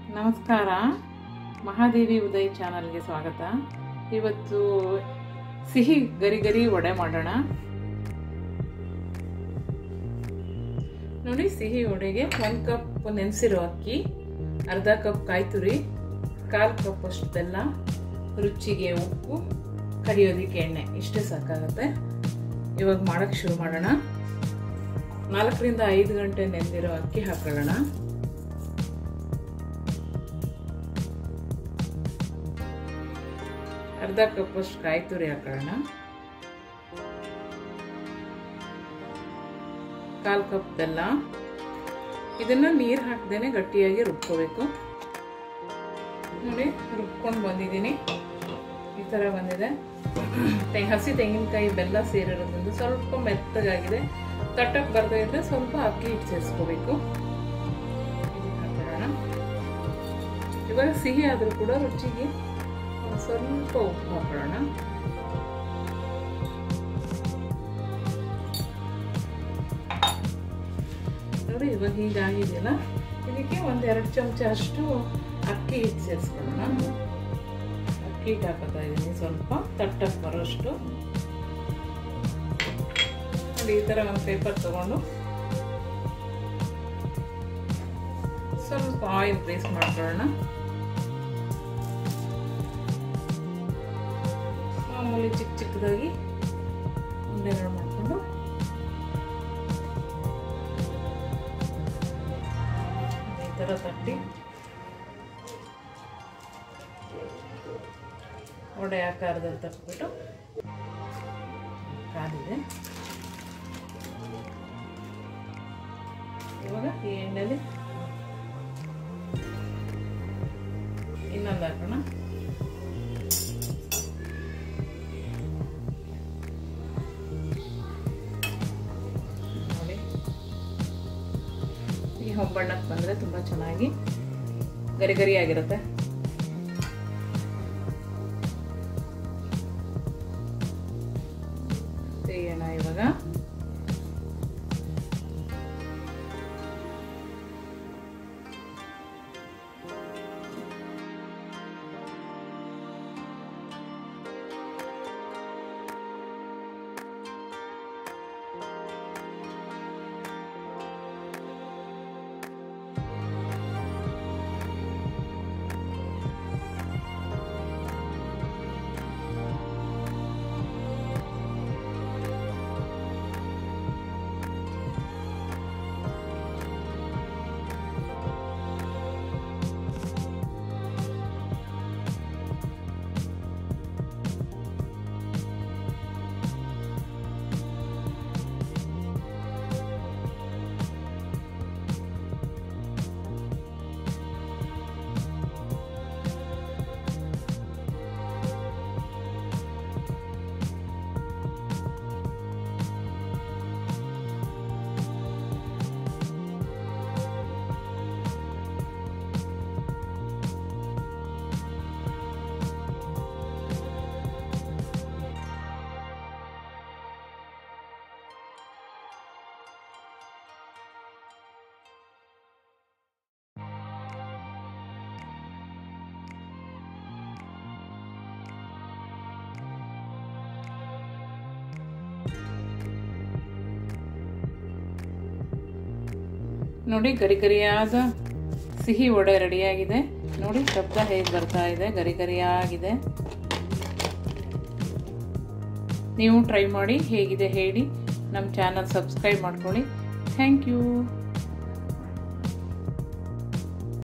ನಮಸ್ಕಾರ ಮಹಾದೇವಿ ಉದಯ್ ಚಾನಲ್ಗೆ ಸ್ವಾಗತ ಇವತ್ತು ಸಿಹಿ ಗರಿ ಗರಿ ವಡೆ ಮಾಡೋಣ ನೋಡಿ ಸಿಹಿ ವಡೆಗೆ ಒಂದು ಕಪ್ ನೆನೆಸಿರೋ ಅಕ್ಕಿ ಅರ್ಧ ಕಪ್ ಕಾಯಿ ತುರಿ ಕಾಲು ಕಪ್ ಅಷ್ಟು ಬೆಲ್ಲ ರುಚಿಗೆ ಉಪ್ಪು ಕರಿಯೋದಕ್ಕೆ ಎಣ್ಣೆ ಇಷ್ಟೇ ಸಾಕಾಗುತ್ತೆ ಇವಾಗ ಮಾಡೋಕ್ಕೆ ಶುರು ಮಾಡೋಣ ನಾಲ್ಕರಿಂದ ಐದು ಗಂಟೆ ನೆಂದಿರೋ ಅಕ್ಕಿ ಹಾಕೊಳ್ಳೋಣ ಅರ್ಧ ಕಪ್ ಅಷ್ಟು ಕಾಯಿ ತುರಿ ಹಾಕೊಳ್ಳೋಣ ಕಾಲು ಕಪ್ ಬೆಲ್ಲ ಇದನ್ನ ನೀರು ಹಾಕ್ದೇನೆ ಗಟ್ಟಿಯಾಗಿ ರುಬ್ಕೋಬೇಕು ನೋಡಿ ರುಬ್ಕೊಂಡು ಬಂದಿದ್ದೀನಿ ಈ ಥರ ಬಂದಿದೆ ಹಸಿ ತೆಂಗಿನಕಾಯಿ ಬೆಲ್ಲ ಸೇರಿರೋದ್ರಿಂದ ಸ್ವಲ್ಪ ಮೆತ್ತಗಾಗಿದೆ ತಟ್ಟಕ್ಕೆ ಬರ್ದೇ ಇದ್ರೆ ಸ್ವಲ್ಪ ಅಕ್ಕಿ ಹಿಟ್ಟು ಸೇರಿಸ್ಕೋಬೇಕು ಹಾಕೊಳ್ಳೋಣ ಇವಾಗ ಸಿಹಿ ಆದರೂ ಕೂಡ ರುಚಿಗೆ ಸ್ವಲ್ಪ ಉಪ್ಪು ಹಾಕೊಳ್ಳೋಣ ನೋಡಿ ಇವಾಗ ಹೀಗಾಗಿದೆಯಲ್ಲ ಇದಕ್ಕೆ ಒಂದೆರಡು ಚಮಚ ಅಷ್ಟು ಅಕ್ಕಿ ಹಿಟ್ಟು ಸೇರಿಸ್ಕೊಳ್ಳೋಣ ಅಕ್ಕಿ ಹಿಟ್ಟು ಹಾಕೋತಾ ಇದ್ದೀನಿ ಸ್ವಲ್ಪ ತಟ್ಟಕ್ಕೆ ಬರೋಷ್ಟು ನೋಡಿ ಈ ಥರ ಒಂದು ಪೇಪರ್ ತಗೊಂಡು ಸ್ವಲ್ಪ ಆಯಿಲ್ ಪೇಸ್ಟ್ ಮಾಡ್ಕೊಳ್ಳೋಣ ಮಾಮೂಲಿ ಚಿಕ್ಕ ಚಿಕ್ಕದಾಗಿ ಉಂಡೆಗಳು ಮಾಡಿಕೊಂಡು ಈ ಥರ ತಟ್ಟಿ ಒಡೆ ಆಕಾರದಲ್ಲಿ ತಟ್ಬಿಟ್ಟು ಕಾದಿದೆ ಇವಾಗ ಈ ಎಣ್ಣೆಲಿ ಇನ್ನೊಂದು ಹಾಕೋಣ ನೋಡಿ ಈ ಹೊಂಬಣ್ಣಕ್ಕೆ ಬಂದರೆ ತುಂಬ ಚೆನ್ನಾಗಿ ಗರಿ ಗರಿ ಆಗಿರುತ್ತೆ ತೆಗೆಯೋಣ ಇವಾಗ ನೋಡಿ ಗರಿ ಗರಿಯಾದ ಸಿಹಿ ವಡೆ ರೆಡಿಯಾಗಿದೆ ನೋಡಿ ಶಬ್ದ ಹೇಗೆ ಬರ್ತಾ ಇದೆ ಗರಿ ಗರಿಯಾಗಿದೆ ನೀವು ಟ್ರೈ ಮಾಡಿ ಹೇಗಿದೆ ಹೇಳಿ ನಮ್ಮ ಚಾನಲ್ ಸಬ್ಸ್ಕ್ರೈಬ್ ಮಾಡ್ಕೊಳ್ಳಿ ಥ್ಯಾಂಕ್ ಯು